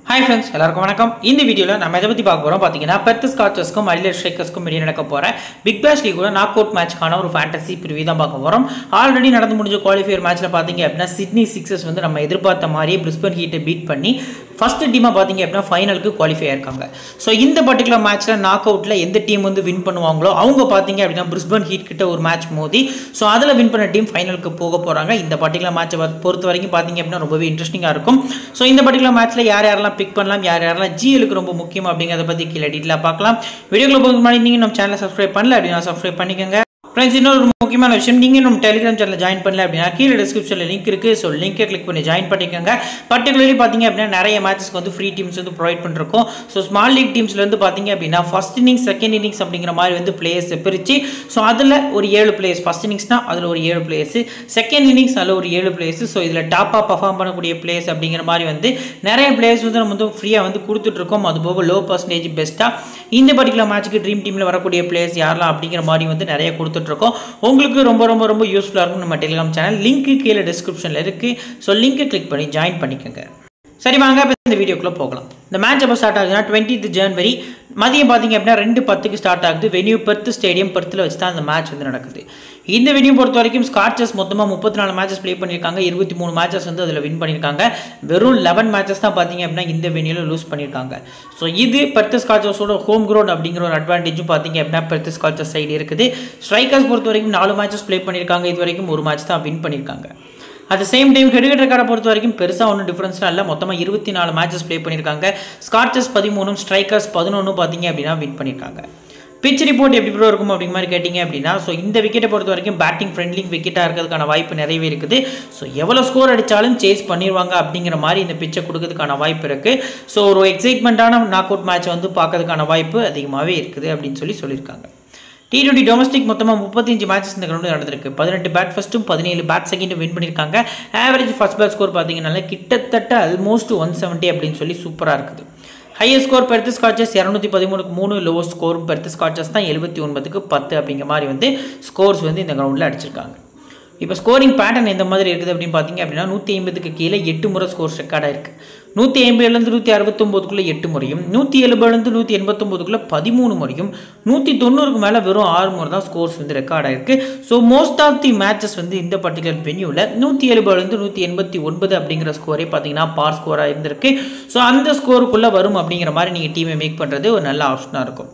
hi friends எல்லாருக்கும் வணக்கம் இந்த வீடியோவில் நம்ம எதை பற்றி பார்க்க போகிறோம் பார்த்தீங்கன்னா பெர்த் ஸ்காட்சஸ்க்கும் அடிலர் ஸ்ட்ரைக்கர்ஸ்க்கும் இடையே நடக்க போகிற பிக் பேஷ் லீகோட நாக் அவுட் மேட்ச்க்கான ஒரு ஃபேண்டசி பிரிவி தான் பார்க்க போகிறோம் ஆல்ரெடி நடந்து முடிஞ்ச குவாலிஃபையர் மேட்ச்சில் பார்த்தீங்க அப்படின்னா சிட்னி சிக்ஸஸ் வந்து நம்ம எதிர்பார்த்த மாதிரியே பிரிஸ்பன் ஹீட்டை பீட் பண்ணி ஃபர்ஸ்ட் டீமாக பார்த்தீங்க அப்படின்னா ஃபைனலுக்கு குவாலிஃபை ஆயிருக்காங்க ஸோ இந்த பர்டிகுலர் மேட்ச்சில் நாக் அவுட்டில் எந்த டீம் வந்து வின் பண்ணுவாங்களோ அவங்க பார்த்தீங்க அப்படின்னா பிரிஸ்பன் ஹீட் கிட்ட ஒரு மேட்ச் மோதி ஸோ அதில் வின் பண்ண டீம் ஃபைனலுக்கு போக போகிறாங்க இந்த பர்டிகுலர் மேட்சை பொறுத்த வரைக்கும் பார்த்தீங்க அப்படின்னா ரொம்பவே இன்ட்ரெஸ்டிங்காக இருக்கும் ஸோ இந்த பர்டிகுலர் மேட்ச்சில் யார் யாரெல்லாம் பிக் பண்ணலாம் யார் யாரெல்லாம் ஜிஎலுக்கு ரொம்ப முக்கியம் அப்படிங்கிறத பற்றி கீழே டீட்டெயிலாக பார்க்கலாம் வீடியோக்குள்ள போக முன்னாடி நீங்கள் நம்ம சேனலை சப்ஸ்கிரைப் பண்ணல அப்படின்னா சப்ஸ்கிரைப் பண்ணிக்கோங்க ஃப்ரெண்ட்ஸ் இன்னொரு முக்கியமான விஷயம் நீங்கள் நம்ம டெலிகிராம் சேனல் ஜாயின் பண்ணல அப்படின்னா கீழே டிஸ்கிரிப்ஷனில் லிங்க் இருக்குது ஸோ லிங்கை கிளிக் பண்ணி ஜாயின் பண்ணிக்கோங்க பர்டிகுலர்லி பார்த்தீங்க அப்படின்னா நிறைய மேட்சஸ்க்கு வந்து ஃப்ரீ டீம்ஸ் வந்து ப்ரொவைட் பண்ணிருக்கோம் ஸோ ஸ்மால் லீக் டீம்ஸ்லேருந்து பார்த்தீங்க அப்படின்னா ஃபர்ஸ்ட் இன்னிங்ஸ் செகண்ட் இன்னிங்ஸ் அப்படிங்கிற மாதிரி வந்து பிளேயர்ஸ் பிரித்து ஸோ அதில் ஒரு ஏழு பிளேயர்ஸ் ஃபர்ஸ்ட் இன்னிங்ஸ்னால் அதில் ஒரு ஏழு பிளேயர்ஸ் செகண்ட் இன்னிங்ஸ் அதில் ஒரு ஏழு பிளேயர்ஸ் ஸோ இதில் டாப்பாக பர்ஃபார்ம் பண்ணக்கூடிய பிளேயர்ஸ் அப்படிங்கிற மாதிரி வந்து நிறைய பிளேயர்ஸ் வந்து நம்ம வந்து ஃப்ரீயாக வந்து கொடுத்துட்ருக்கோம் அது போக லோ பர்சன்டேஜ் பெஸ்ட்டாக இந்த பர்டிகுலர் மேட்ச்சுக்கு ட்ரீம் டீமில் வரக்கூடிய பிளேயர்ஸ் யாரெல்லாம் அப்படிங்கிற மாதிரி வந்து நிறைய கொடுத்துட்ருக்கோம் உங்களுக்கு ரொம்ப ரொம்ப ரொம்ப யூஸ்ஃபுல்லாக இருக்கும் நம்ம டெலிகிராம் சேனல் லிங்க்கு கீழே டிஸ்கிரிப்ஷனில் இருக்குது ஸோ லிங்க்கை கிளிக் பண்ணி ஜாயின் பண்ணிக்கோங்க சரி வாங்க இப்போ இந்த வீடியோக்குள்ளே போகலாம் இந்த மேட்ச் எப்போ ஸ்டார்ட் ஆகுதுன்னா டுவெண்ட்டித் ஜனவரி மதியம் பார்த்தீங்க அப்படின்னா ரெண்டு பத்துக்கு ஸ்டார்ட் ஆகுது வென்யூ பெர்த் ஸ்டேடியம் பெர்த்தில் வச்சு தான் அந்த மேட்ச் வந்து நடக்குது இந்த வென்யூ பொறுத்த வரைக்கும் ஸ்காட்சஸ் மொத்தமாக முப்பத்தி நாலு மேட்சஸ் ப்ளே பண்ணியிருக்காங்க இருபத்தி மூணு மேட்சஸ் வந்து அதில் வின் பண்ணியிருக்காங்க வெறும் லெவன் மேட்சஸ் தான் பார்த்தீங்க அப்படின்னா இந்த வென்யூவில் லூஸ் பண்ணியிருக்காங்க ஸோ இது பெர்த் ஸ்காட்சஸோட ஹோம் கிரவுண்ட் அப்படிங்கிற ஒரு அட்வான்டேஜும் பார்த்தீங்க அப்படின்னா பெர்த் ஸ்காட்சஸ் சைடு இருக்குது ஸ்ட்ரைக்கர்ஸ் பொறுத்த வரைக்கும் நாலு மேட்சஸ் ப்ளே பண்ணியிருக்காங்க இது வரைக்கும் ஒரு மேட்ச் தான் வின் பண்ணியிருக்காங்க அட் சேம் டைம் ஹெடுகட் ரெக்கார்டை பொறுத்த வரைக்கும் பெருசாக ஒன்றும் டிஃப்ரென்ஸ்லாம் இல்லை மொத்தமாக இருபத்தி நாலு மேட்சஸ் ப்ளே பண்ணியிருக்காங்க ஸ்காட்சஸ் பதிமூணும் ஸ்ட்ரைக்கர்ஸ் பதினொன்று பார்த்தீங்க அப்படின்னா வின் பண்ணியிருக்காங்க பிச் ரிப்போர்ட் எப்படி ப்ரோ இருக்கும் அப்படிங்கிற மாதிரி கேட்டிங்க அப்படின்னா ஸோ இந்த விக்கெட்டை பொறுத்த வரைக்கும் பேட்டிங் ஃப்ரெண்ட்லி விக்கெட்டாக இருக்கிறதுக்கான வாய்ப்பு நிறையவே இருக்குது ஸோ எவ்வளோ ஸ்கோர் அடித்தாலும் சேஸ் பண்ணிடுவாங்க அப்படிங்கிற மாதிரி இந்த பிச்சை கொடுக்கறதுக்கான வாய்ப்பு இருக்குது ஸோ ஒரு எக்ஸைட்மெண்ட்டான நாக் அவுட் மேட்ச் வந்து பார்க்கறதுக்கான வாய்ப்பு அதிகமாகவே இருக்குது அப்படின்னு சொல்லி சொல்லியிருக்காங்க டி டுவெண்ட்டி டொமஸ்டிக் மொத்தமாக முப்பத்தஞ்சு மேட்சஸ் இந்த கிரௌண்டில் நடந்திருக்கு பதினெட்டு பேட் ஃபஸ்ட்டும் பதினேழு பேட் செகண்டும் வின் பண்ணியிருக்காங்க ஆவரேஜ் ஃபர்ஸ்ட் பேட் ஸ்கோர் பார்த்தீங்கன்னால கிட்டத்தட்ட ஆல்மோஸ்ட் ஒன் செவன்ட்டி அப்படின்னு சொல்லி சூப்பராக இருக்குது ஹையர் ஸ்கோர் பெருத்து ஸ்காட்சஸ் இரநூத்தி பதிமூணுக்கு மூணு லோ ஸ்கோர் பெருத்து ஸ்காட்சஸ் தான் எழுபத்தி ஒன்பதுக்கு பத்து அப்படிங்கிற மாதிரி வந்து ஸ்கோர்ஸ் வந்து இந்த கிரௌண்டில் அடிச்சிருக்காங்க இப்போ ஸ்கோரிங் பேட்டர்ன் எந்த மாதிரி இருக்குது அப்படின்னு பார்த்தீங்க அப்படின்னா நூற்றி ஐம்பதுக்கு கீழே எட்டு முறை ஸ்கோர்ஸ் ரெக்கார்டாக இருக்குது நூற்றி ஐம்பதுலேருந்து நூற்றி அறுபத்தொம்போதுக்குள்ளே எட்டு முறையும் நூற்றி எழுபதுலேருந்து நூற்றி எண்பத்தொம்போதுக்குள்ளே பதிமூணு முறையும் நூற்றி தொண்ணூறுக்கு மேலே வெறும் ஆறு முறை தான் ஸ்கோர்ஸ் வந்து ரெக்கார்ட் ஆயிருக்கு so most of the matches வந்து இந்த பர்டிகுலர் வென்யூவில் நூற்றி எழுபதுலேருந்து நூற்றி எண்பத்தி ஒன்பது அப்படிங்கிற ஸ்கோரே பார்த்தீங்கன்னா பார் ஸ்கோராக இருந்திருக்கு ஸோ அந்த ஸ்கோருக்குள்ளே வரும் அப்படிங்கிற மாதிரி நீங்கள் டீமை மேக் பண்ணுறது ஒரு நல்ல ஆப்ஷனாக இருக்கும்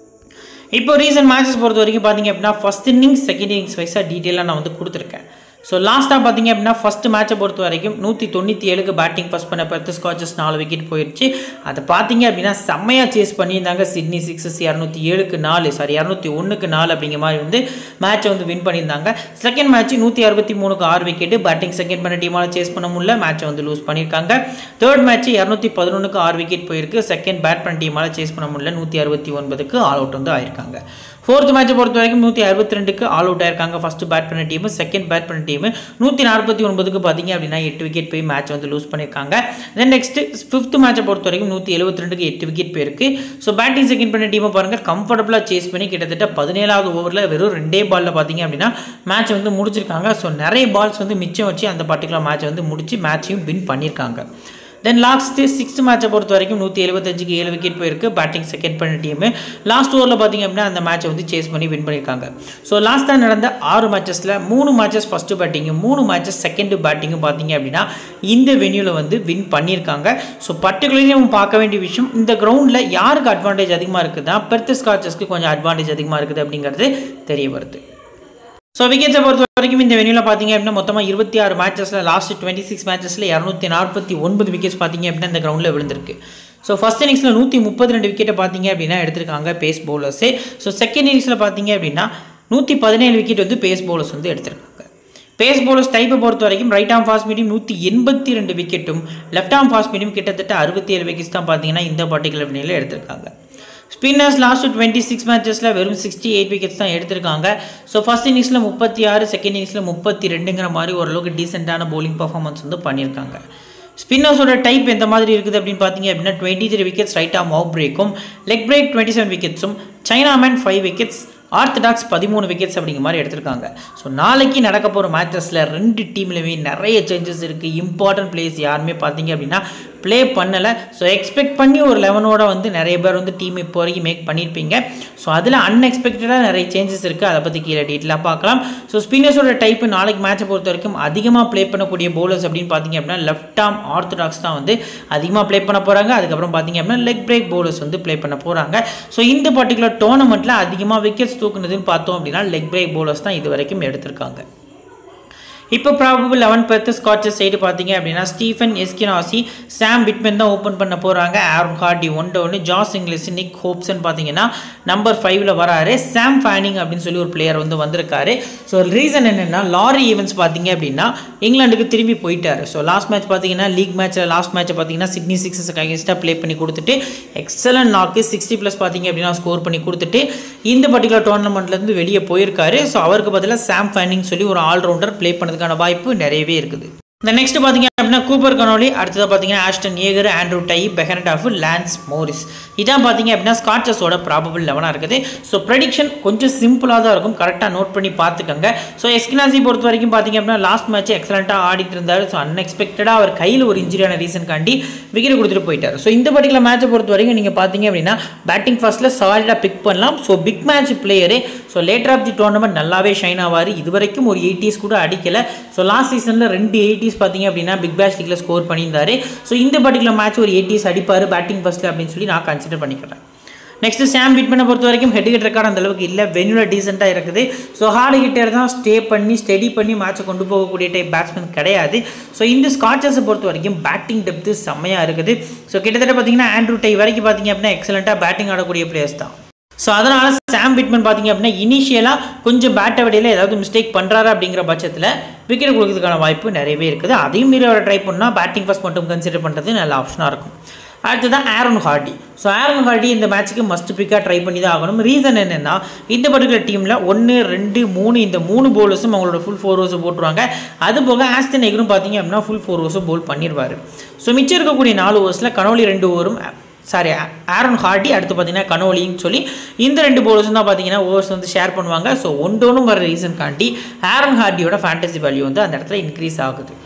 இப்போ ரீசன்ட் மேட்சஸ் பொறுத்த வரைக்கும் பார்த்தீங்க அப்படின்னா ஃபஸ்ட் இன்னிங்ஸ் செகண்ட் இன்னிங்ஸ் வைஸாக டீட்டெயிலாக நான் வந்து கொடுத்துருக்கேன் ஸோ லாஸ்ட்டாக பார்த்தீங்க அப்படின்னா ஃபஸ்ட்டு மேட்சை பொறுத்த வரைக்கும் நூற்றி தொண்ணூற்றி ஏழுக்கு பேட்டிங் ஃபஸ்ட் பண்ண பத்து ஸ்காட்சஸ் நாலு விக்கெட் போயிடுச்சு அதை பார்த்தீங்க அப்படின்னா செம்மையாக சேஸ் பண்ணியிருந்தாங்க சிட்னி சிக்ஸஸ் இரநூத்தி ஏழுக்கு நாலு சாரி இரநூத்தி ஒன்றுக்கு நாலு அப்படிங்கிற மாதிரி வந்து மேட்சை வந்து வின் பண்ணியிருந்தாங்க செகண்ட் மேட்ச் நூற்றி அறுபத்தி மூணுக்கு ஆறு விக்கெட்டு பேட்டிங் செகண்ட் பண்ண டீமால் சேஸ் பண்ண முடியல மேட்சை வந்து லூஸ் பண்ணியிருக்காங்க தேர்ட் மேட்ச் இரநூத்தி பதினொன்றுக்கு ஆறு விக்கெட் போயிருக்கு செகண்ட் பேட் பண்ண டீமால் சேஸ் பண்ண முடியல நூற்றி அறுபத்தி ஒன்பதுக்கு ஆல் அவுட் வந்து ஆயிருக்காங்க ஃபோர்த் மேட்சை பொறுத்த வரைக்கும் நூற்றி அறுபத்தி ரெண்டுக்கு ஆல் அவுட் ஆயிருக்காங்க ஃபஸ்ட்டு பேட் பண்ண டீமு செகண்ட் பேட் பண்ண டீமு நூற்றி நாற்பத்தி ஒன்பதுக்கு பார்த்தீங்க அப்படின்னா எட்டு விக்கெட் போய் மேட்ச் வந்து லூஸ் பண்ணியிருக்காங்க தென் நெக்ஸ்ட் ஃபிஃப்த் மேட்சை பொறுத்த வரைக்கும் நூற்றி எழுபத்தி ரெண்டுக்கு எட்டு விக்கெட் போயிருக்கு ஸோ பேட்டிங் செகண்ட் பண்ண டீமை பாருங்கள் கம்ஃபர்டபுளாக சேஸ் பண்ணி கிட்டத்தட்ட பதினேழாவது ஓவரில் வெறும் ரெண்டே பாலில் பார்த்தீங்க அப்படின்னா மேட்ச் வந்து முடிச்சிருக்காங்க ஸோ நிறைய பால்ஸ் வந்து மிச்சம் வச்சு அந்த பர்டிகுலர் மேட்ச் வந்து முடிச்சு மேட்சையும் வின் பண்ணியிருக்காங்க தென் லாஸ்ட்டு சிக்ஸ்த் மேட்சை பொறுத்த வரைக்கும் நூற்றி எழுபத்தஞ்சுக்கு ஏழு விக்கெட் போயிருக்கு பேட்டிங் செகண்ட் பண்ண டீமு லாஸ்ட் ஓவரில் பார்த்தீங்க அப்படின்னா அந்த மேட்சை வந்து சேஸ் பண்ணி வின் பண்ணியிருக்காங்க ஸோ லாஸ்ட்டாக நடந்த ஆறு மேட்சஸில் மூணு மேட்சஸ் ஃபஸ்ட்டு பேட்டிங்கு மூணு மேட்சஸ் செகண்டு பேட்டிங்கும் பார்த்தீங்க அப்படின்னா இந்த வென்யூவில் வந்து வின் பண்ணியிருக்காங்க ஸோ பர்டிகுலர்லி நம்ம பார்க்க வேண்டிய விஷயம் இந்த கிரவுண்டில் யாருக்கு அட்வான்டேஜ் அதிகமாக இருக்குதுன்னா பெர்த் ஸ்காட்சஸ்க்கு கொஞ்சம் அட்வான்டேஜ் அதிகமாக இருக்குது அப்படிங்கிறது தெரிய வருது ஸோ விக்கெட்ஸை பொறுத்த வரைக்கும் இந்த வெனியில் பார்த்தீங்க அப்படின்னா மொத்தமாக இருபத்தி ஆறு மேட்சஸில் லாஸ்ட் டுவெண்ட்டி சிக்ஸ் மேட்சஸில் இரநூத்தி நாற்பத்தி ஒன்பது விக்கெட்ஸ் பார்த்தீங்க அப்படின்னா இந்த கிரவுண்டில் விழுந்திருக்கு ஸோ ஃபஸ்ட் இன்னிங்ஸில் நூற்றி முப்பத்தி ரெண்டு விக்கெட்டை பார்த்தீங்க அப்படின்னா எடுத்திருக்காங்க பேஸ் பவுலர்ஸே ஸோ செகண்ட் இன்னிங்ஸில் பார்த்தீங்க அப்படின்னா நூற்றி பதினேழு விக்கெட் வந்து பேஸ் பவுலர்ஸ் வந்து எடுத்திருக்காங்க பேஸ் பவுலர்ஸ் டைப்பை பொறுத்த வரைக்கும் ரைட் ஆம் ஃபாஸ்ட் மீடியம் நூற்றி எண்பத்தி ரெண்டு விக்கெட்டும் லெஃப்ட் ஆம் ஃபாஸ்ட் மீடியம் கிட்டத்தட்ட அறுபத்தி ஏழு விக்கெட்ஸ் தான் பார்த்தீங்கன்னா இந்த பர்டிகுலர் வெனியில் எடுத்திருக்காங்க ஸ்பின்னர்ஸ் லாஸ்ட் டுவெண்ட்டி சிக்ஸ் மேட்சஸில் வெறும் சிக்ஸ்டி எயிட் விக்கெட்ஸ் தான் எடுத்திருக்காங்க ஸோ ஃபஸ்ட் இன்னிங்ஸில் முப்பத்தி ஆறு செகண்ட் இன்னிங்ஸில் முப்பத்தி ரெண்டுங்கிற மாதிரி ஓரளவுக்கு டீசெண்டான பவுலிங் பர்ஃபார்மன்ஸ் வந்து பண்ணியிருக்காங்க ஸ்பின்னர்ஸோட டைப் எந்த மாதிரி இருக்குது அப்படின்னு பார்த்தீங்க அப்படின்னா twenty three wickets right arm off பிரேக்கும் லெக் பிரேக் டுவெண்ட்டி செவன் விக்கெட்ஸும் சைனாமேன் ஃபைவ் விக்கெட்ஸ் ஆர்த்தடாக்ஸ் பதிமூணு விக்கெட்ஸ் அப்படிங்கிற மாதிரி எடுத்திருக்காங்க ஸோ நாளைக்கு நடக்க போகிற மேட்சஸில் ரெண்டு டீம்லையுமே நிறைய சேஞ்சஸ் இருக்குது இம்பார்ட்டன்ட் பிளேயர்ஸ் யாருமே பார்த்தீங்க அப்படின்னா ப்ளே பண்ணலை ஸோ எக்ஸ்பெக்ட் பண்ணி ஒரு லெவனோட வந்து நிறைய பேர் வந்து டீம் இப்போ வரைக்கும் மேக் பண்ணியிருப்பீங்க ஸோ அதில் அன்எக்ஸ்பெக்டடாக நிறைய சேஞ்சஸ் இருக்குது அதை பற்றி கீழே டீட்டெயிலாக பார்க்கலாம் ஸோ ஸ்பின்னர்ஸோட டைப்பு நாளைக்கு மேட்சை பொறுத்த வரைக்கும் அதிகமாக ப்ளே பண்ணக்கூடிய பவுலர்ஸ் அப்படின்னு பார்த்தீங்க அப்படின்னா லெஃப்ட் ஆர்ம் ஆர்த்தடாக்ஸ் தான் வந்து அதிகமாக ப்ளே பண்ண போகிறாங்க அதுக்கப்புறம் பார்த்தீங்க அப்படின்னா லெக் பிரேக் பவுலர்ஸ் வந்து ப்ளே பண்ண போகிறாங்க ஸோ இந்த பர்டிகுலர் டோர்னமெண்ட்டில் அதிகமாக விக்கெட்ஸ் தூக்குனதுன்னு பார்த்தோம் அப்படின்னா லெக் பிரேக் பவுலர்ஸ் தான் இது வரைக்கும் எடுத்திருக்காங்க இப்போ probable eleven Perth Scorchers side பார்த்தீங்க அப்படின்னா ஸ்டீஃபன் எஸ்கினாசி சாம் பிட்மென் தான் ஓப்பன் பண்ண போகிறாங்க Aaron Hardie one down Josh Inglis Nick ஹோப்ஸ்ன்னு பார்த்தீங்கன்னா நம்பர் ஃபைவ்ல வராரு சாம் ஃபேனிங் அப்படின்னு சொல்லி ஒரு பிளேயர் வந்து வந்திருக்காரு ஸோ ரீசன் என்னென்னா லாரி ஈவெண்ட்ஸ் பார்த்தீங்க அப்படின்னா இங்கிலாந்துக்கு திரும்பி போயிட்டாரு ஸோ லாஸ்ட் மேட்ச் பார்த்தீங்கன்னா லீக் மேட்ச்சில் லாஸ்ட் மேட்ச்சை பார்த்தீங்கன்னா சிட்னி சிக்ஸஸ் அகேன்ஸ்டாக ப்ளே பண்ணி கொடுத்துட்டு எக்ஸலன்ட் நாக்கு சிக்ஸ்டி ப்ளஸ் பார்த்தீங்க அப்படின்னா ஸ்கோர் பண்ணி கொடுத்துட்டு இந்த பர்டிகுலர் டோர்னமெண்ட்லேருந்து வெளியே போயிருக்காரு ஸோ அவருக்கு பதிலாக சாம் ஃபேனிங் சொல்லி ஒரு ஆல்ரவுண்டர் ப்ளே பண்ணதுக்கான வாய்ப்பு நிறையவே இருக்குது இந்த நெக்ஸ்ட் பார்த்தீங்க அப்படின்னா கூப்பர் கனோலி அடுத்தது பார்த்தீங்கன்னா Ashton Agar Andrew Tye Behrendorff Lance Morris இதான் பார்த்தீங்க அப்படின்னா ஸ்காட்சஸோட ப்ராபபிள் லெவனாக இருக்குது ஸோ ப்ரெடிக்ஷன் கொஞ்சம் சிம்பிளாக தான் இருக்கும் கரெக்டாக நோட் பண்ணி பார்த்துக்கோங்க ஸோ எஸ்கினாசி பொறுத்த வரைக்கும் பார்த்தீங்க அப்படின்னா லாஸ்ட் மேட்ச் எக்ஸலண்ட்டாக ஆடிட்டு இருந்தார் ஸோ அன்எக்ஸ்பெக்டடாக அவர் கையில் ஒரு இன்ஜுரியான ரீசன் காண்டி விக்கெட் கொடுத்துட்டு போயிட்டார் ஸோ இந்த பர்டிகுலர் மேட்சை பொறுத்த வரைக்கும் நீங்கள் பார்த்தீங்க அப்படின்னா பேட்டிங் ஃபர்ஸ்ட்டில் சாலிடாக பிக் பண்ணலாம் so pick match player so later of the tournament நல்லாவே ஷைன் ஆவார் இது வரைக்கும் ஒரு எயிட்டிஸ் கூட அடிக்கலை ஸோ லாஸ்ட் சீசனில் ரெண்டு எயிட்டிஸ் பார்த்தீங்க அப்படின்னா பிக் பேஷ் லீக்ல ஸ்கோர் பண்ணியிருந்தாரு ஸோ இந்த பர்டிகுலர் மேட்ச் ஒரு எயிட்டிஸ் அடிப்பார் பேட்டிங் ஃபர்ஸ்ட்டில் அப்படின்னு சொல்லி நான் கன்சிடர் பண்ணிக்கிறேன் நெக்ஸ்ட் சாம் பிட்மனை பொறுத்த வரைக்கும் ஹெட் ஹிட் ரெக்கார்ட் அந்த அளவுக்கு இல்லை வென்யூவில் டீசெண்டாக இருக்குது ஸோ ஹார்ட் ஹிட்டர் தான் ஸ்டே பண்ணி ஸ்டெடி பண்ணி மேட்சை கொண்டு போகக்கூடிய டைப் பேட்ஸ்மேன் கிடையாது ஸோ இந்த ஸ்காட்சஸை பொறுத்த வரைக்கும் பேட்டிங் டெப்த்து செம்மையாக இருக்குது ஸோ கிட்டத்தட்ட பார்த்தீங்கன்னா ஆண்ட்ரூ டை வரைக்கும் பார்த்தீங்க அப்படின்னா எக்ஸலண்ட்டாக பேட்டிங் ஆடக்கூடிய பிளேயர்ஸ் தான் ஸோ அதனால் சாம் பிட்மன் பார்த்தீங்க அப்படின்னா இனிஷியலாக கொஞ்சம் பேட்டை வழியில் ஏதாவது மிஸ்டேக் பண்ணுறாரு அப்படிங்கிற பட்சத்தில் விக்கெட் கொடுக்கறதுக்கான வாய்ப்பு நிறையவே இருக்குது அதையும் மீறி அவர் ட்ரை பண்ணால் பேட்டிங் ஃபர்ஸ்ட் மட்டும் கன்சிடர் பண்ணுறது நல்ல ஆப்ஷனாக இருக்கும் அடுத்ததான் Aaron Hardie so Aaron Hardie இந்த மேட்ச்சுக்கு மஸ்ட் பிக்காக ட்ரை பண்ணி தான் ஆகணும் ரீசன் என்னென்னா இந்த பர்டிகுலர் டீமில் ஒன்று ரெண்டு மூணு இந்த மூணு போலர்ஸும் அவங்களோட ஃபுல் ஃபோர் ஓவர்ஸும் போட்டுருவாங்க அது போக ஆஸ்டன் எகரும் பார்த்தீங்க அப்படின்னா ஃபுல் ஃபோர் ஓவர்ஸும் போல் பண்ணிடுவார் ஸோ மிச்சம் இருக்கக்கூடிய நாலு ஓவர்ஸில் கனோலி ரெண்டு ஓவரும் சாரி ஆரோன் ஹார்டி அடுத்து பார்த்தீங்கன்னா கனோலின்னு சொல்லி இந்த ரெண்டு போலர்ஸும் தான் பார்த்தீங்கன்னா ஓவர்ஸ் வந்து ஷேர் பண்ணுவாங்க ஸோ ஒன்றொன்றும் வர ரீசன் காண்டி ஆரோன் ஹார்டியோட ஃபேண்டசி வேல்யூ வந்து அந்த இடத்துல இன்க்ரீஸ் ஆகுது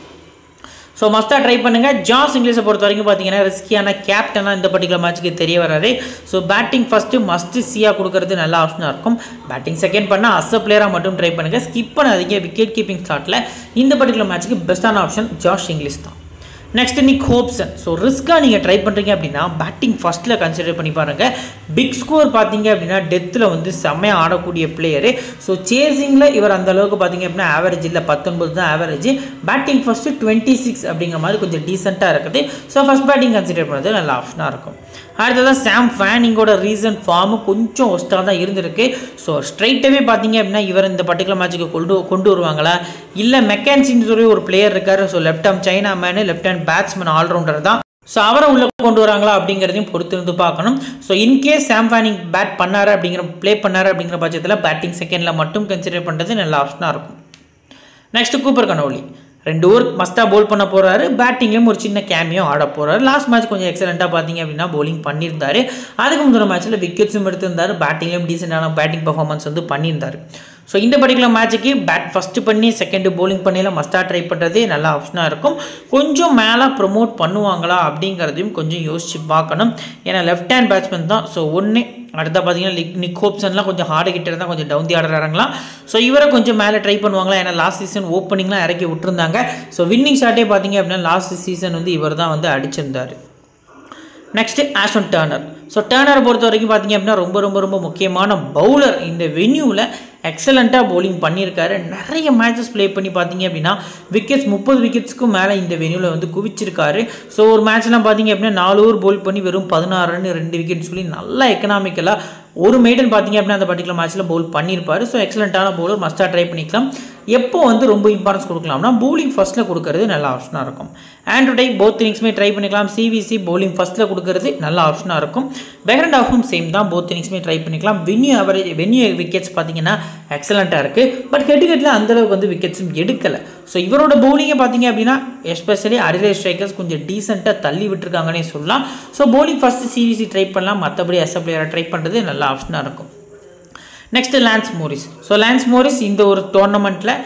ஸோ மஸ்ட்டாக ட்ரை பண்ணுங்கள் ஜாஸ் இங்கிலீஷை பொறுத்த வரைக்கும் பார்த்தீங்கன்னா ரிஸ்கியான கேப்டனாக இந்த பர்டிகுலர் மேட்ச்சுக்கு தெரிய வராது ஸோ பேட்டிங் ஃபஸ்ட்டு மஸ்ட்டு சியாக கொடுக்கறது நல்ல ஆப்ஷனாக இருக்கும் பேட்டிங் செகண்ட் பண்ணால் அஸ் பிளேயராக மட்டும் ட்ரை பண்ணுங்கள் ஸ்கிப் பண்ணாதீங்க விக்கெட் கீப்பிங் ஸ்டார்ட்டில் இந்த பர்டிகுலர் மேட்ச்சுக்கு பெஸ்ட்டான ஆப்ஷன் ஜாஸ் இங்கிலீஷ் தான் நெக்ஸ்ட் நிக் ஹோப்சன் ஸோ ரிஸ்க்காக நீங்கள் ட்ரை பண்ணுறீங்க அப்படின்னா பேட்டிங் ஃபஸ்ட்டில் கன்சிடர் பண்ணி பாருங்கள் பிக் ஸ்கோர் பார்த்தீங்க அப்படின்னா டெத்தில் வந்து செம்மையாக ஆடக்கூடிய பிளேயரு ஸோ சேசிங்கில் இவர் அந்த அளவுக்கு பார்த்தீங்க அப்படின்னா ஆவரேஜ் இல்லை பத்தொன்பது தான் average batting first twenty six அப்படிங்கிற மாதிரி கொஞ்சம் டீசெண்டாக இருக்குது ஸோ ஃபஸ்ட் பேட்டிங் கன்சிடர் பண்ணுறது நல்ல ஆப்ஷனாக இருக்கும் அடுத்ததான் சாம் ஃபேனிங்கோட ரீசன் ஃபார்மு கொஞ்சம் ஒஸ்ட்டாக தான் இருந்திருக்கு ஸோ ஸ்ட்ரைட்டாகவே பார்த்தீங்க அப்படின்னா இவர் இந்த பர்டிகுலர் மேட்ச்சுக்கு கொண்டு கொண்டு வருவாங்களா இல்லை மெக்கான்சின்னு சொல்லி ஒரு பிளேயர் இருக்கார் so left arm chinaman left hand batsman allrounder தான் ஸோ அவரை உள்ளே கொண்டு வராங்களா அப்படிங்கிறதையும் பொறுத்து இருந்து பார்க்கணும் so in case Sam Fanning bat பண்ணாரு அப்படிங்கிற ப்ளே பண்ணாரு அப்படிங்கிற பட்சத்தில் பேட்டிங் செகண்டில் மட்டும் கன்சிடர் பண்ணுறது நல்ல ஆப்ஷனாக இருக்கும் நெக்ஸ்ட் கூப்பர் கனோலி ரெண்டு ஓவர் மஸ்ட்டாக போல் பண்ண போகிறாரு பேட்டிங்லேயும் ஒரு சின்ன கேமியோ ஆட போகிறாரு லாஸ்ட் மேட்ச் கொஞ்சம் எக்ஸலண்ட்டாக பார்த்தீங்க அப்படின்னா bowling பண்ணியிருந்தாரு அதுக்கு முந்தின மேட்ச்சில் விக்கெட்ஸும் எடுத்திருந்தாரு பேட்டிங்லேயும் டீசெண்டான பேட்டிங் பர்ஃபார்மன்ஸ் வந்து பண்ணியிருந்தாரு ஸோ இந்த பர்டிகுலர் மேட்ச்சுக்கு பேட் ஃபஸ்ட்டு பண்ணி செகண்டு bowling பண்ணியில் மஸ்ட்டாக ட்ரை பண்ணுறதே நல்ல ஆப்ஷனாக இருக்கும் கொஞ்சம் மேலே ப்ரொமோட் பண்ணுவாங்களா அப்படிங்கிறதையும் கொஞ்சம் யோசித்து பார்க்கணும் ஏன்னா லெஃப்ட் ஹேண்ட் பேட்ஸ்மேன் தான் ஸோ ஒன்று அடுத்த பார்த்தீங்கன்னா லிக் நிக் ஹோப்சன்லாம் கொஞ்சம் ஹார்டு கிட்ட இருந்தால் கொஞ்சம் டவுன் தி ஆர்டர் இறங்கலாம் ஸோ இவரை கொஞ்சம் மேலே ட்ரை பண்ணுவாங்களா ஏன்னா லாஸ்ட் சீசன் ஓப்பனிங்லாம் இறக்கி விட்டுருந்தாங்க ஸோ வின்னிங் ஷாட்டே பார்த்தீங்க அப்படின்னா லாஸ்ட் சீசன் வந்து இவர் தான் வந்து அடிச்சிருந்தார் நெக்ஸ்ட்டு ஆஷன் டர்னர் ஸோ டர்னரை பொறுத்த வரைக்கும் பார்த்தீங்க அப்படின்னா ரொம்ப ரொம்ப ரொம்ப முக்கியமான பவுலர் இந்த வென்யூவில் எக்ஸலண்ட்டாக bowling பண்ணியிருக்காரு நிறைய மேட்சஸ் ப்ளே பண்ணி பார்த்தீங்க அப்படின்னா விக்கெட்ஸ் முப்பது விக்கெட்ஸ்க்கும் மேலே இந்த வென்யூவில் வந்து குவிச்சிருக்காரு ஸோ ஒரு மேட்ச்லாம் பார்த்தீங்க அப்படின்னா நாலு ஓவர் போல் பண்ணி வெறும் பதினாறு ரன் ரெண்டு விக்கெட் சொல்லி நல்லா எக்கனாமிக்கலாக ஒரு மெய்டன் பார்த்தீங்க அப்படின்னா அந்த பர்டிகுலர் மேட்ச்சில் பவுல் பண்ணியிருப்பாரு ஸோ எக்ஸலண்ட்டான பவுலர் மஸ்ட்டாக ட்ரை பண்ணிக்கலாம் எப்போ வந்து ரொம்ப இம்பார்ட்டன்ஸ் கொடுக்கலாம்னா bowling ஃபஸ்ட்டில் கொடுக்கறது நல்ல ஆப்ஷனாக இருக்கும் ஆண்ட்ரூ டை போத் இன்னிங்ஸுமே ட்ரை பண்ணிக்கலாம் சிவிசி bowling ஃபஸ்ட்டில் கொடுக்கறது நல்ல ஆப்ஷனாக இருக்கும் பெஹரண்ட் ஆஃபும் சேம் தான் போத் இன்னிங்ஸுமே ட்ரை பண்ணிக்கலாம் வென்யூ அவரேஜ் வென்யூ விக்கெட்ஸ் பார்த்தீங்கன்னா எக்ஸலண்ட்டாக இருக்குது பட் ஹெட் ஹெட்டில் அந்தளவுக்கு வந்து விக்கெட்ஸும் எடுக்கலை ஸோ இவரோட பவுலிங்கை பார்த்தீங்க அப்படின்னா எஸ்பெஷலி அரிலே ஸ்ட்ரைக்கர்ஸ் கொஞ்சம் டீசெண்டாக தள்ளி விட்டுருக்காங்கன்னே சொல்லலாம் so bowling first CVC try பண்ணலாம் மற்றபடி எஸ் பிளேயரை ட்ரை பண்ணுறது நல்ல ஆப்ஷனாக இருக்கும் next Lance Morris so Lance Morris இந்த ஒரு டோர்னமெண்ட்டில்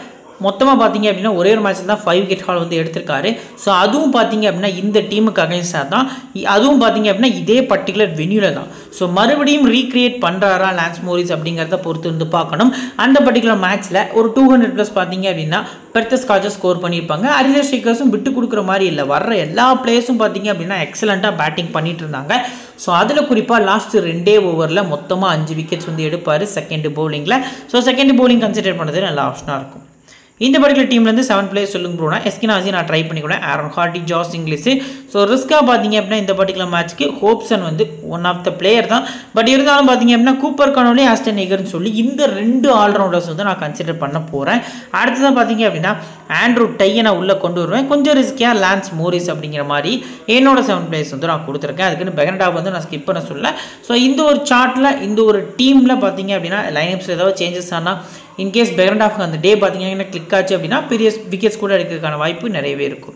மொத்தமாக பார்த்தீங்க அப்படின்னா ஒரே ஒரு மேட்ச்சில் தான் ஃபைவ் விக்கெட் ஹால் வந்து எடுத்திருக்காரு ஸோ அதுவும் பார்த்தீங்க அப்படின்னா இந்த டீமுக்கு அகைன்ஸ்டாக தான் இ- அதுவும் பார்த்தீங்க அப்படின்னா இதே பர்டிகுலர் வென்யூவில் தான் ஸோ மறுபடியும் ரீக்ரியேட் பண்ணுறாரா லான்ஸ் மோரிஸ் அப்படிங்கிறத பொறுத்து வந்து பார்க்கணும் அந்த பர்டிகுலர் மேட்ச்சில் ஒரு டூ ஹண்ட்ரட் ப்ளஸ் பார்த்தீங்க அப்படின்னா பெர்த்த ஸ்காட்சஸ் ஸ்கோர் பண்ணியிருப்பாங்க அரிலர் ஸ்ரீக்கர்ஸும் விட்டு கொடுக்குற மாதிரி இல்லை வர்ற எல்லா பிளேயர்ஸும் பார்த்தீங்க அப்படின்னா எக்ஸலண்ட்டாக பேட்டிங் பண்ணிட்டு இருந்தாங்க ஸோ அதில் குறிப்பாக லாஸ்ட் ரெண்டே ஓவரில் மொத்தமாக அஞ்சு விக்கெட்ஸ் வந்து எடுப்பார் செகண்ட் பவுலிங்கில் ஸோ செகண்ட் பவுலிங் கன்சிடர் பண்ணுறது நல்ல ஆப்ஷனாக இருக்கும் இந்த பர்டிகுலர் டீம்லேருந்து செவன் பிளேயர்ஸ் சொல்லுங்க ப்ரோனா எஸ்கினாசி நான் ட்ரை பண்ணிக்கூடேன் Aaron Hardie Josh Inglis so ரிஸ்க்காக பார்த்தீங்க அப்படின்னா இந்த பர்டிகுலர் மேட்ச்க்கு ஹோப்சன் வந்து ஒன் ஆஃப் த பிளேயர் தான் பட் இருந்தாலும் பார்த்தீங்க அப்படின்னா கூப்பர் கனோலே ஆஸ்டன் நிகர்னு சொல்லி இந்த ரெண்டு ஆல்ரவுண்டர்ஸ் வந்து நான் கன்சிடர் பண்ண போகிறேன் அடுத்ததான் பார்த்தீங்க அப்படின்னா ஆண்ட்ரூ டையை உள்ளே கொண்டு வருவேன் கொஞ்சம் ரிஸ்கியாக லான்ஸ் மோரிஸ் அப்படிங்கிற மாதிரி என்னோட செவன் பிளேயர்ஸ் வந்து நான் கொடுத்துருக்கேன் அதுக்குன்னு பெகண்டா வந்து நான் ஸ்கிப் பண்ண சொல்ல ஸோ இந்த ஒரு சார்ட்டில் இந்த ஒரு டீமில் பார்த்தீங்க அப்படின்னா லைனப்ஸ் ஏதாவது சேஞ்சஸ் ஆனால் இன்கேஸ் பெகண்டாஃப்க்கு அந்த டே பார்த்தீங்கன்னா கிளிக் ஆச்சு அப்படின்னா பெரிய விக்கெட்ஸ் கூட எடுக்கிறதுக்கான வாய்ப்பு நிறையவே இருக்கும்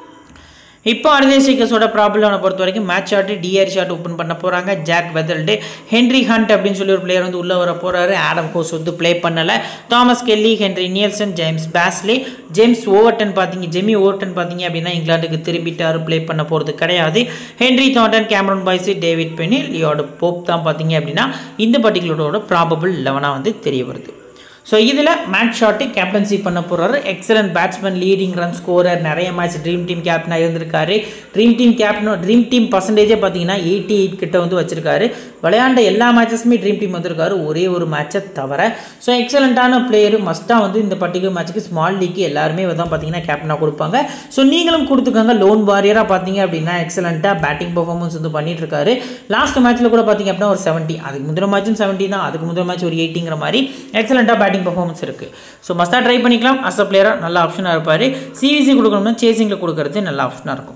இப்போ அர்தேசிகஸோட ப்ராப்ளம் பொறுத்த வரைக்கும் match Short D'Arcy Short open பண்ண போகிறாங்க ஜாக் வெதல்டே ஹென்ரி ஹண்ட் அப்படின்னு சொல்லி ஒரு பிளேயர் வந்து உள்ளே வர போகிறாரு ஆடம் கோஸ் வந்து ப்ளே பண்ணலை Thomas Kelly Henry Nielsen James Bazley James Overton பார்த்தீங்க ஜெமி ஓவர்டன் பார்த்தீங்க அப்படின்னா இங்கிலாந்துக்கு திரும்பிட்டாரு ப்ளே பண்ண போகிறது கிடையாது Henry Thornton Cameron Boyce David Payne Lloyd Pope தான் பார்த்தீங்க அப்படின்னா இந்த பர்டிகுலரோட ப்ராபபிள் லெவனாக வந்து தெரிய வருது ஸோ இதில் மேட்ச் ஷாட்டு கேப்டன்சி பண்ண போகிறாரு excellent batsman leading run scorer நிறைய மேட்ச் ட்ரீம் டீம் கேப்டனாக இருந்திருக்காரு dream team captain dream team பர்சன்டேஜே பார்த்தீங்கன்னா எயிட்டி எயிட் கிட்ட வந்து வச்சிருக்காரு விளையாண்ட எல்லா மேட்சஸுமே ட்ரீம் டீம் வந்திருக்காரு ஒரே ஒரு மேட்சை தவிர ஸோ எக்ஸலண்ட்டான பிளேயர் மஸ்ட்டாக வந்து இந்த பர்டிகுலர் மேட்ச்சுக்கு ஸ்மால் லீக்கு எல்லாருமே தான் பார்த்தீங்கன்னா கேப்டனாக கொடுப்பாங்க ஸோ நீங்களும் கொடுத்துக்கோங்க லோன் வாரியராக பார்த்தீங்க அப்படின்னா எக்ஸலண்ட்டாக பேட்டிங் பர்ஃபார்மன்ஸ் வந்து பண்ணிட்டு இருக்காரு லாஸ்ட் மேட்ச்சில் கூட பார்த்தீங்க அப்படின்னா ஒரு செவன்ட்டி அதுக்கு முந்தின மேட்சும் செவன்ட்டி தான் அதுக்கு முந்தின மேட்ச் ஒரு எயிட்டிங்கிற மாதிரி எக்ஸலண்ட்டாக பேட்டிங் பர்ஃபார்மன்ஸ் இருக்குது ஸோ மஸ்ட்டாக ட்ரை பண்ணிக்கலாம் அஸ் அ பிளேயராக நல்ல ஆப்ஷனாக இருப்பார் சிவிசி கொடுக்கணும்னா சேசிங்கில் கொடுக்கறது நல்ல ஆப்ஷனாக இருக்கும்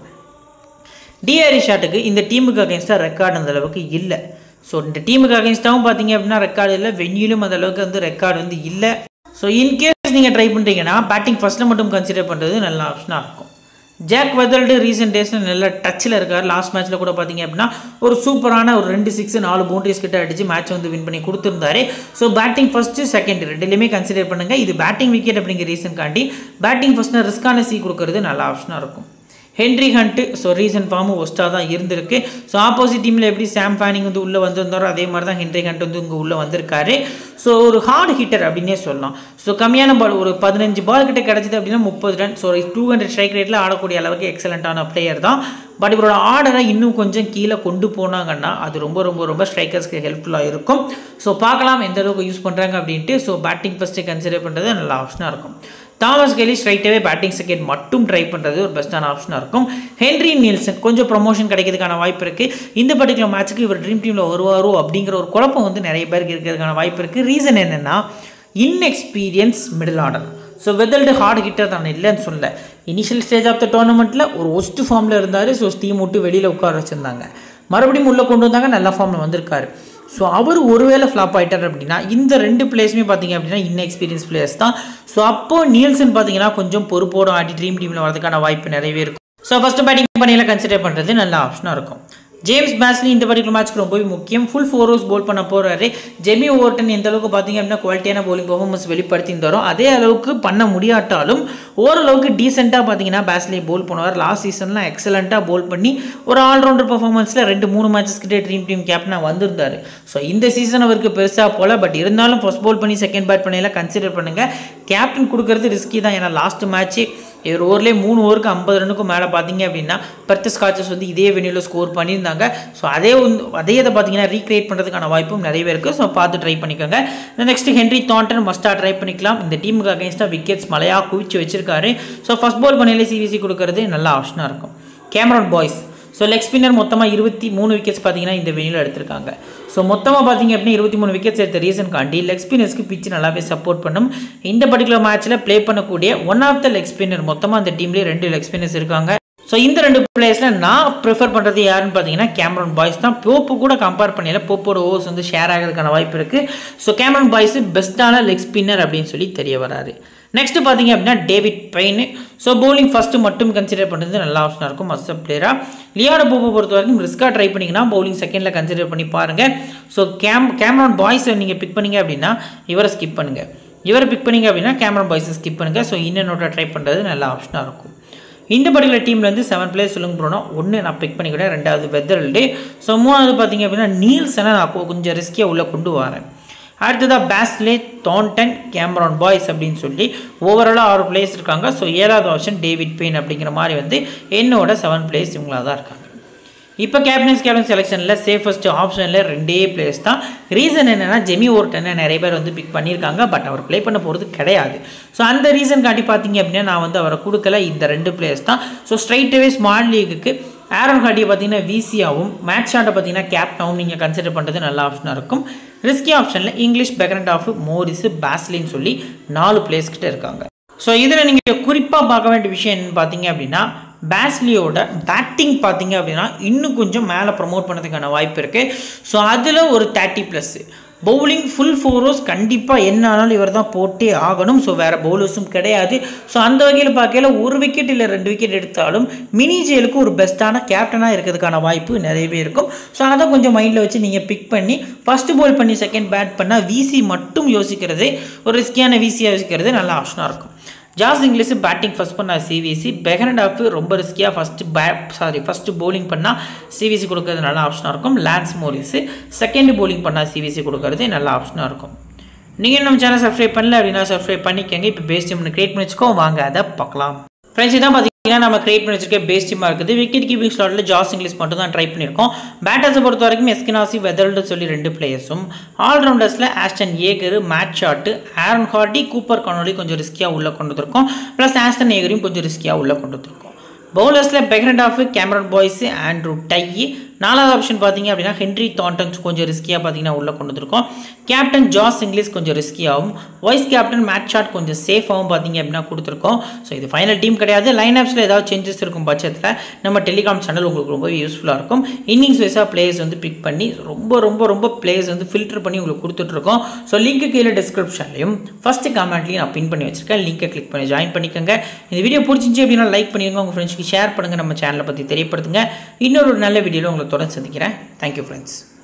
டிஆர்இ ஷாட்டுக்கு இந்த டீமுக்கு அகேன்ஸ்டாக ரெக்கார்டு அந்த அளவுக்கு இல்லை ஸோ இந்த டீமுக்கு அகேன்ஸ்டாகவும் பார்த்தீங்க அப்படின்னா ரெக்கார்டு இல்லை வென்யூலும் அந்த அளவுக்கு வந்து ரெக்கார்டு வந்து இல்லை ஸோ இன்கேஸ் நீங்கள் ட்ரை பண்ணுறீங்கன்னா பேட்டிங் ஃபஸ்ட்டில் மட்டும் கன்சிடர் பண்ணுறது நல்ல ஆப்ஷனாக இருக்கும் ஜாக் வெதல்டு ரீசெண்ட் டேஸில் நல்ல டச்சில் இருக்கார் லாஸ்ட் மேட்ச்சில் கூட பார்த்தீங்க அப்படின்னா ஒரு சூப்பரான ஒரு ரெண்டு சிக்ஸ் நாலு பவுண்டரிஸ் கிட்ட அடிச்சு மேட்ச் வந்து வின் பண்ணி கொடுத்துருந்தாரு ஸோ பேட்டிங் ஃபஸ்ட்டு செகண்ட் ரெண்டுலையுமே கன்சிடர் பண்ணுங்கள் இது பேட்டிங் விக்கெட் அப்படிங்கிற ரீசன் காண்டி பேட்டிங் ஃபஸ்ட்டு ரிஸ்கான சி கொடுக்கறது நல்ல ஆப்ஷனாக இருக்கும் ஹென்ரி ஹண்ட்டு ஸோ ரீசன்ட் ஃபார்மும் ஒஸ்ட்டாக தான் இருந்திருக்கு ஸோ ஆப்போசிட் டீமில் எப்படி சாம் ஃபேனிங் வந்து உள்ளே வந்திருந்தாரோ அதே மாதிரி தான் ஹென்ரி ஹண்ட் வந்து இங்கே உள்ளே வந்திருக்காரு ஸோ ஒரு ஹார்ட் ஹிட்டர் அப்படின்னே சொல்லலாம் ஸோ கம்மியான பால் ஒரு பதினஞ்சு பால் கிட்ட கிடச்சிது அப்படின்னா முப்பது run so two hundred strike ரேட்டில் ஆடக்கூடிய அளவுக்கு எக்ஸலண்ட்டான பிளேயர் தான் பட் இவரோட ஆர்டரை இன்னும் கொஞ்சம் கீழே கொண்டு போனாங்கன்னா அது ரொம்ப ரொம்ப ரொம்ப ஸ்ட்ரைக்கர்ஸ்க்கு ஹெல்ப்ஃபுல்லாக இருக்கும் ஸோ பார்க்கலாம் எந்த அளவுக்கு யூஸ் பண்ணுறாங்க அப்படின்ட்டு ஸோ பேட்டிங் ஃபஸ்ட்டு கன்சிடர் பண்ணுறது நல்ல ஆப்ஷனாக இருக்கும் தாமஸ் கெலி ஸ்ட்ரைட்டாகவே பேட்டிங் செகண்ட் மட்டும் ட்ரை பண்ணுறது ஒரு பெஸ்ட்டான ஆப்ஷனாக இருக்கும் ஹென்ரி நீல்சன் கொஞ்சம் ப்ரொமோஷன் கிடைக்கிறதுக்கான வாய்ப்பு இருக்குது இந்த பர்டிகுலர் மேட்ச்சுக்கு இவர் ட்ரீம் டீமில் வருவாரோ அப்படிங்கிற ஒரு குழப்பம் வந்து நிறைய பேருக்கு இருக்கிறதுக்கான வாய்ப்பு இருக்குது ரீசன் என்னென்னா inexperience middle order so Weatherald hard hitter தான் இல்லைன்னு சொல்லல இனிஷியல் ஸ்டேஜ் ஆஃப் த டோர்னமெண்ட்டில் ஒரு ஒஸ்ட் ஃபார்மில் இருந்தார் ஸோ டீம் விட்டு வெளியில் உட்கார வச்சுருந்தாங்க மறுபடியும் உள்ளே கொண்டு வந்தாங்க நல்ல ஃபார்மில் வந்திருக்காரு ஸோ அவர் ஒருவேளை ஃப்ளாப் ஆயிட்டார் அப்படின்னா இந்த ரெண்டு பிளேஸுமே பார்த்தீங்க அப்படின்னா இன்எக்ஸ்பீரியன்ஸ் பிளேயர்ஸ் தான் ஸோ அப்போ நீல்சன் பார்த்தீங்கன்னா கொஞ்சம் பொறுப்போட ஆடி ட்ரீம் டீமில் வரதுக்கான வாய்ப்பு நிறையவே இருக்கும் ஸோ ஃபஸ்ட்டு பேட்டிங் பண்ணியில் கன்சிடர் பண்ணுறது நல்ல ஆப்ஷனாக இருக்கும் ஜேம்ஸ் பேஸ்லி இந்த பர்டிகுலர் மேட்ச்க்கு ரொம்பவே முக்கியம் ஃபுல் ஃபோர் ஓவர்ஸ் போல் பண்ண போகிறாரு ஜெமி ஓவர்டன் எந்த அளவுக்கு பார்த்தீங்க அப்படின்னா குவாலிட்டியான போலிங் பர்ஃபார்மன்ஸ் வெளிப்படுத்தியிருந்தாரோ அதே அளவுக்கு பண்ண முடியாட்டாலும் ஓரளவுக்கு டீசெண்டாக பார்த்தீங்கன்னா பேஸ்லி போல் பண்ணுவார் லாஸ்ட் சீசன்லாம் எக்ஸலண்ட்டாக போல் பண்ணி ஒரு ஆல்ரவுண்டர் பர்ஃபார்மன்ஸில் ரெண்டு மூணு மேட்சஸ் கிட்டே ட்ரீம் டீம் கேப்டனாக வந்திருந்தார் ஸோ இந்த சீசன் அவருக்கு பெருசாக போல பட் இருந்தாலும் ஃபர்ஸ்ட் போல் பண்ணி செகண்ட் பேட் பண்ணியெல்லாம் கன்சிடர் பண்ணுங்கள் கேப்டன் கொடுக்கறது ரிஸ்கி தான் ஏன்னா லாஸ்ட் மேட்ச்சு இவர் ஓவர்லேயே மூணு ஓவருக்கு ஐம்பது ரன்னுக்கும் மேலே பார்த்தீங்க அப்படின்னா பர்த் ஸ்காட்சஸ் வந்து இதே வெனியில் ஸ்கோர் பண்ணியிருந்தாங்க ஸோ அதே வந்து அதே இதை பார்த்தீங்கன்னா ரீக்ரியேட் பண்ணுறதுக்கான வாய்ப்பும் நிறையவே இருக்குது ஸோ பார்த்து ட்ரை பண்ணிக்கோங்க நெக்ஸ்ட் ஹென்ரி தாண்டன் மஸ்ட்டாக ட்ரை பண்ணிக்கலாம் இந்த டீமுக்கு அகேன்ஸ்டாக விக்கெட்ஸ் மலையாக குவிச்சு வச்சிருக்காரு ஸோ ஃபஸ்ட் பால் பண்ணியிலே சிவிசி கொடுக்கறது நல்ல ஆப்ஷனாக இருக்கும் Cameron Boyce so leg spinner மொத்தமாக இருபத்தி மூணு விக்கெட்ஸ் பார்த்தீங்கன்னா இந்த வெனியில் எடுத்திருக்காங்க ஸோ மொத்தமாக பார்த்தீங்க அப்படின்னா இருபத்தி மூணு விக்கெட்ஸ் எடுத்த ரீசன் காண்டி லெக் ஸ்பின்னர்ஸ்க்கு பிச்சு நல்லாவே சப்போர்ட் பண்ணும் இந்த பர்டிகுலர் மேட்ச்சில் ப்ளே பண்ணக்கூடிய one of the leg spinner மொத்தமாக அந்த டீம்லேயே ரெண்டு லெக் ஸ்பின்னர்ஸ் இருக்காங்க ஸோ இந்த ரெண்டு பிளேயர்ஸில் நான் ப்ரிஃபர் பண்ணுறது யாருன்னு பார்த்தீங்கன்னா கேமரன் பாய்ஸ் தான் போப்பு கூட கம்பேர் பண்ணல போப்போட ஓவர்ஸ் வந்து ஷேர் ஆகிறதுக்கான வாய்ப்பு இருக்குது ஸோ கேமரன் பாய்ஸ் பெஸ்ட்டான லெக் ஸ்பின்னர் அப்படின்னு சொல்லி தெரிய வராரு நெக்ஸ்ட் பார்த்தீங்க அப்படின்னா David Payne so bowling first மட்டும் கன்சிடர் பண்ணுறது நல்ல ஆப்ஷனாக இருக்கும் மஸ்ட் பிளேயராக லியாட போப்பை பொறுத்த வரைக்கும் ரிஸ்க்காக ட்ரை பண்ணிங்கன்னா பவுலிங் செகண்டில் கன்சிடர் பண்ணி பாருங்கள் ஸோ கேம் கேமரான் பாய்ஸை நீங்கள் பிக் பண்ணீங்க அப்படின்னா இவரை ஸ்கிப் பண்ணுங்கள் இவரை பிக் பண்ணிங்க அப்படின்னா கேமரா பாய்ஸை ஸ்கிப் பண்ணுங்கள் ஸோ இன்னும் நோட்டை ட்ரை பண்ணுறது நல்ல ஆப்ஷனாக இருக்கும் இந்த பர்டிகுலர் டீம்லேருந்து செவன் பிளேயர்ஸ் சொல்லுங்க போனோம் ஒன்று நான் பிக் பண்ணிக்கிட்டேன் ரெண்டாவது வெதர்ல்டு ஸோ மூணாவது பார்த்தீங்க அப்படின்னா நீல்ஸனை நான் கொ- கொஞ்சம் ரிஸ்கியாக உள்ளே கொண்டு வரேன் அடுத்ததாக பேஸ்லே தான்டன் கேமரான் பாய்ஸ் அப்படின்னு சொல்லி ஓவராலாக ஆறு பிளேயர்ஸ் இருக்காங்க ஸோ ஏழாவது ஆப்ஷன் டேவிட் பெயின் அப்படிங்கிற மாதிரி வந்து என்னோட செவன் பிளேயர்ஸ் இவங்களா தான் இருக்காங்க இப்போ கேப்டன்ஸ் கேப்டன் செலெக்ஷனில் சேஃபஸ்ட் ஆப்ஷனில் ரெண்டே பிளேயர்ஸ் தான் ரீசன் என்னென்னா ஜெமி ஓர்டனை நிறைய பேர் வந்து பிக் பண்ணியிருக்காங்க பட் அவர் ப்ளே பண்ண போகிறது கிடையாது ஸோ அந்த ரீசன் காட்டி பார்த்தீங்க அப்படின்னா நான் வந்து அவரை கொடுக்கல இந்த ரெண்டு பிளேயர்ஸ் தான் ஸோ ஸ்ட்ரைட்டாகவே ஸ்மால் லீகுக்கு ஆரன் ஹார்டியை பார்த்தீங்கன்னா விசியாவும் மேட்ச் ஷாட்டை பார்த்தீங்கன்னா கேப்டாவும் நீங்கள் கன்சிடர் பண்ணுறது நல்ல ஆப்ஷனாக இருக்கும் ரிஸ்கி ஆப்ஷனில் இங்கிலீஷ் பேக்ரண்ட் ஆஃப் மோரிஸ் பேஸ்லின்னு சொல்லி நாலு பிளேயர்ஸ் கிட்ட இருக்காங்க ஸோ இதில் நீங்கள் குறிப்பாக பார்க்க வேண்டிய விஷயம் என்னன்னு பார்த்தீங்க அப்படின்னா பேஸ்லியோட பேட்டிங் பார்த்தீங்க அப்படின்னா இன்னும் கொஞ்சம் மேலே ப்ரமோட் பண்ணதுக்கான வாய்ப்பு இருக்குது ஸோ அதில் ஒரு thirty plus bowling full four overs கண்டிப்பாக என்ன ஆனாலும் இவர் தான் போட்டே ஆகணும் ஸோ வேறு பவுலர்ஸும் கிடையாது ஸோ அந்த வகையில் பார்க்கல ஒரு விக்கெட் இல்லை ரெண்டு விக்கெட் எடுத்தாலும் மினி ஜெயிலுக்கு ஒரு பெஸ்ட்டான கேப்டனாக இருக்கிறதுக்கான வாய்ப்பு நிறையவே இருக்கும் ஸோ அதை கொஞ்சம் மைண்டில் வச்சு நீங்கள் பிக் பண்ணி ஃபஸ்ட்டு பால் பண்ணி செகண்ட் பேட் பண்ணால் விசி மட்டும் யோசிக்கிறதே ஒரு ரிஸ்கியான விசியாக யோசிக்கிறது நல்ல ஆப்ஷனாக இருக்கும் ஜாஸ் இங்கிலீஷ் பேட்டிங் ஃபஸ்ட் பண்ணால் சிவிசி பெகரண்ட் ஆஃப் ரொம்ப ரிஸ்கியாக first bat sorry first bowling பண்ணால் சிவிசி கொடுக்கறது நல்ல ஆப்ஷனாக இருக்கும் லான்ஸ் மோரிஸு செகண்ட் bowling பண்ணால் சிவிசி கொடுக்கறது நல்ல ஆப்ஷனாக இருக்கும் நீங்கள் நம்ம சேனல் சப்ஸ்கிரைப் பண்ணல அப்படின்னா சப்ஸ்கிரைப் பண்ணிக்கங்க இப்போ பேஸ் டீம் கிரியேட் பண்ணி வச்சுக்கோ வாங்க அதை பார்க்கலாம் ஃப்ரெண்ட்ஸ் இதான் பார்த்தீங்கன்னா நம்ம கிரியேட் பண்ணி வச்சிருக்க பேஸ் டீமாக இருக்குது விக்கெட் கீப்பிங் ஸ்லாட்டில் ஜாஸ் இங்கிலீஷ் மட்டும் தான் ட்ரை பண்ணியிருக்கோம் பேட்டர்ஸை பொறுத்த வரைக்கும் எஸ்கினாசி வெதர்ல்டு சொல்லி ரெண்டு பிளேயர்ஸும் ஆல்ரவுண்டர்ஸில் Ashton Agar Matt Short Aaron Hardie Cooper Connolly கொஞ்சம் ரிஸ்கியாக உள்ளே கொண்டு வந்திருக்கோம் ப்ளஸ் ஆஸ்டன் ஏகரையும் கொஞ்சம் ரிஸ்கியாக உள்ளே கொண்டு வந்திருக்கோம் பவுலர்ஸில் Behrendorff Cameron Boyce Andrew Tye நாலாவது ஆப்ஷன் பார்த்தீங்க அப்படின்னா ஹென்ரி தாண்டன்ஸ் கொஞ்சம் ரிஸ்கியாக பார்த்தீங்கன்னா உள்ளே கொண்டு வந்திருக்கோம் கேப்டன் ஜாஸ் இங்கிலீஷ் கொஞ்சம் ரிஸ்கியாகவும் வைஸ் கேப்டன் மேட் ஷாட் கொஞ்சம் சேஃபாகவும் பார்த்தீங்க அப்படின்னா கொடுத்துருக்கோம் ஸோ இது ஃபைனல் டீம் கிடையாது லைன் அப்ஸில் ஏதாவது சேஞ்சஸ் இருக்கும் பட்சத்தில் நம்ம டெலிகாம் சேனல் உங்களுக்கு ரொம்ப யூஸ்ஃபுல்லாக இருக்கும் இன்னிங்ஸ் வைஸாக பிளேயர்ஸ் வந்து பிக் பண்ணி ரொம்ப ரொம்ப ரொம்ப பிளேயர்ஸ் வந்து ஃபில்டர் பண்ணி உங்களுக்கு கொடுத்துட்ருக்கோம் ஸோ லிங்க்கு கீழே டிஸ்கிரிப்ஷன்லையும் ஃபஸ்ட்டு கமெண்ட்லையும் நான் பின் பண்ணி வச்சிருக்கேன் லிங்கை கிளிக் பண்ணி ஜாயின் பண்ணிக்கோங்க இந்த வீடியோ பிடிச்சிச்சு அப்படின்னா லைக் பண்ணிடுங்க உங்கள் ஃப்ரெண்ட்ஸ்க்கு ஷேர் பண்ணுங்கள் நம்ம சேனலை பற்றி தெரியப்படுத்துங்க இன்னொரு நல்ல வீடியோவில் உங்களை தொடர்ந்து சந்திக்கிறேன் தேங்க்யூ ஃப்ரெண்ட்ஸ்